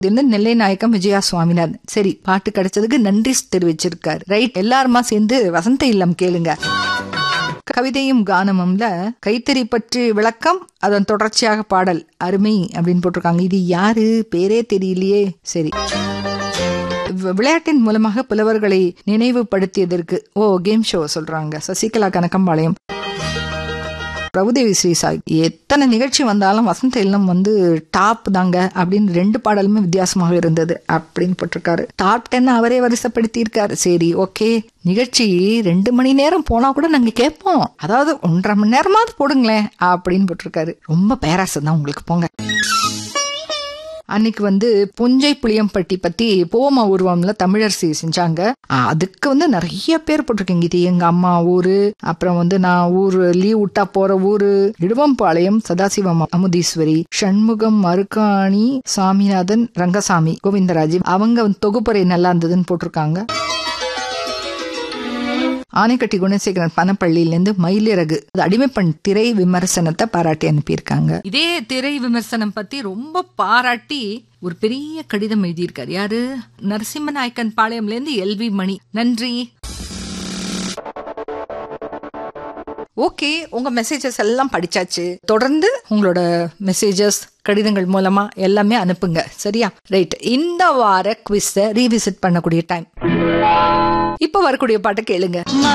இருந்து நெல்லை நாயக்கம் விஜயா சுவாமிநாதன் சரி பாட்டு கிடைச்சதுக்கு நன்றி தெரிவிச்சிருக்காரு ரைட் எல்லாருமா சேர்ந்து வசந்த இல்லம் கேளுங்க கவிதையும் கானமும்ல கைத்தறி பற்றி விளக்கம் அதன் தொடர்ச்சியாக பாடல் அருமை அப்படின்னு போட்டிருக்காங்க இது யாரு பேரே தெரியலையே சரி வி- விளையாட்டின் மூலமாக புலவர்களை நினைவுபடுத்தியதற்கு ஓ கேம் ஷோ சொல்றாங்க சசிகலா கனகம்பாளையம் பிரபுதேவி ஸ்ரீசாய் எத்தனை நிகழ்ச்சி வந்தாலும் வசந்த இல்லம் வந்து டாப் தாங்க அப்படின்னு ரெண்டு பாடலுமே வித்தியாசமாக இருந்தது அப்படின்னு போட்டிருக்காரு டாப் டென் அவரே வரிசைப்படுத்தி இருக்காரு சரி ஓகே நிகழ்ச்சி ரெண்டு மணி நேரம் போனா கூட நாங்க கேட்போம் அதாவது ஒன்றரை மணி நேரமாவது போடுங்களேன் அப்படின்னு போட்டிருக்காரு ரொம்ப பேராசை தான் உங்களுக்கு போங்க அன்னைக்கு வந்து புஞ்சை புளியம்பட்டி பத்தி போமா உருவம்ல தமிழரசி செஞ்சாங்க ஆ, அதுக்கு வந்து நிறைய பேர் போட்டிருக்கீங்க இது எங்க அம்மா ஊரு அப்புறம் வந்து நான் ஊரு லீவ் விட்டா போற ஊரு இடுவம்பாளையம் சதாசிவம் அமுதீஸ்வரி சண்முகம் மருக்காணி சாமிநாதன் ரங்கசாமி கோவிந்தராஜ் அவங்க வந்து தொகுப்பறை நல்லா இருந்ததுன்னு போட்டிருக்காங்க ஆனைக்கட்டி குணசேகரன் பனப்பள்ளியிலேருந்து மயிலிறகு அது அடிமைப்பண் திரை விமர்சனத்தை பாராட்டி அனுப்பியிருக்காங்க இதே திரை விமர்சனம் பத்தி ரொம்ப பாராட்டி ஒரு பெரிய கடிதம் எழுதியிருக்காரு யாரு நரசிம்ம நாயக்கன் பாளையம்ல இருந்து எல்வி மணி நன்றி ஓகே உங்க மெசேஜஸ் எல்லாம் படிச்சாச்சு தொடர்ந்து உங்களோட மெசேஜஸ் கடிதங்கள் மூலமா எல்லாமே அனுப்புங்க சரியா ரைட் இந்த வார குவிஸ ரீவிசிட் பண்ணக்கூடிய டைம் இப்ப வரக்கூடிய பாட்டை கேளுங்க